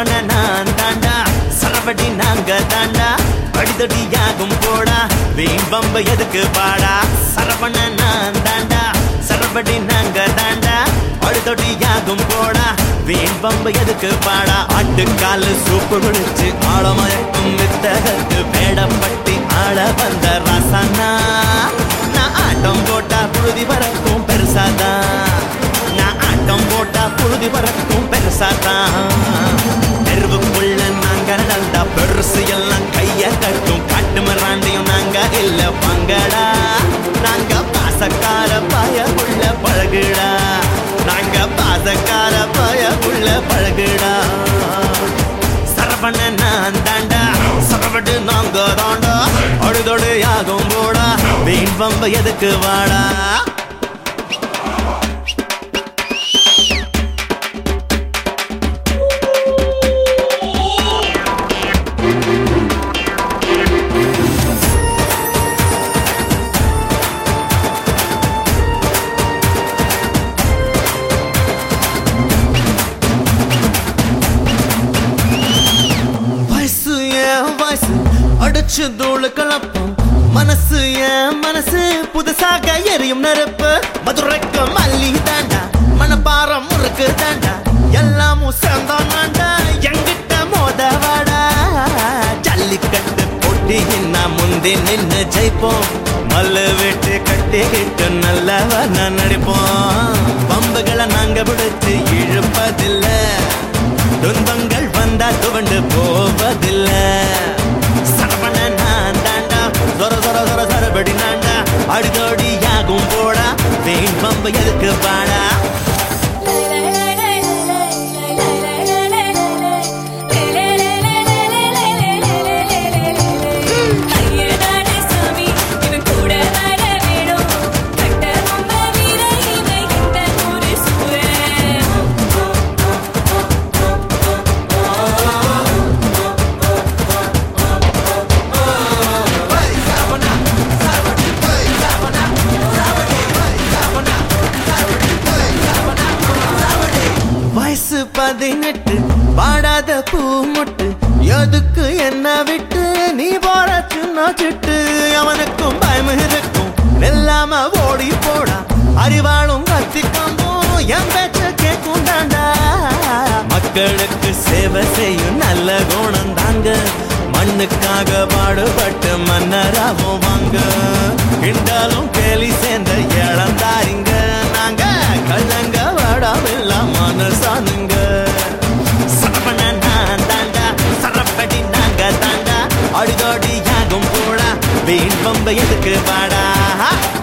சரவண நான் தாண்டா சரவடி நாங்க தாண்டா அடிதடியாகும் போடா வீண் பம்ப எதுக்கு பாடா சரவண நான் தாண்டா சரவடி நாங்க தாண்டா அடிதடியாகும் போடா வீண் பம்ப எதுக்கு பாடா ஆட்டுக்காலு சூப்பு குளிச்சு ஆழமயக்கும் வித்தகத்து வேடப்பட்டி ஆள வந்த ரசனா நான் ஆட்டம் போட்டா புழுதி பறக்கும் பெருசாதான் நான் ஆட்டம் போட்டா புழுதி பறக்கும் பெருசாதான் தெருவுக்குள்ள நாங்க நடந்தா பெருசு எல்லாம் கைய கட்டும் காட்டு மராண்டியும் நாங்க இல்ல பங்கடா நாங்க பாசக்கார பயக்குள்ள பழகுடா நாங்க பாசக்கார பயக்குள்ள பழகுடா சரவண நான் தாண்டா சரவடு நாங்க தாண்டா அழுதொடு யாகும் போடா வீண் பம்ப எதுக்கு வாடா வயசு ஏன் வயசு அடிச்சு தூளு கலப்போம் மனசு ஏன் மனசு புதுசாக எரியும் நெருப்பு மதுரைக்கு மல்லி தாண்டா மனப்பாரம் முறுக்கு தாண்டா எல்லாமும் சேர்ந்தாண்டா எங்கிட்ட மோத வாடா ஜல்லிக்கட்டு போட்டி நான் முந்தி நின்னு ஜெயிப்போம் மல்லு வெட்டு கட்டிக்கிட்டு நல்லவன நடிப்போம் பம்புகளை நாங்க பிடிச்சு இழுப்பதில்லை துன்பங்கள் வந்தா துவண்டு போவதில்ல சரவண நான் தாண்டா சொர சொர சொர சொரபடி நாண்டா அடிதோடி யாகும் போடா வீண் பம்பு எதுக்கு பாடா ஐயனாடே சாமி இவன் கூட வர வேணும் கட்ட ரொம்ப வீர இவன் இந்த ஊரு சூரன் வயசு பதினெட்டு பாடாத பூ மொட்டு எதுக்கு என்ன விட்டு நீ போற சின்ன சிட்டு அவனுக்கும் பயம் இருக்கும் வெல்லாம ஓடி போடா அறிவாளும் கத்திக்கம்பும் என் பேச்ச கேட்கும் தாண்டா மக்களுக்கு சேவை செய்யும் நல்ல குணம் தாங்க மண்ணுக்காக பாடுபட்டு மன்னராவும் வாங்க கிண்டாலும் கேலி சேர்ந்த இளந்தாரிங்க நாங்க கள்ளங்க வாடாமில்ல மனசானுங்க சரவண நான் தாண்டா சரப்படி நாங்க தாண்டா அடிதோடி யாகும் போடா வீண் பம்ப எதுக்கு வாடா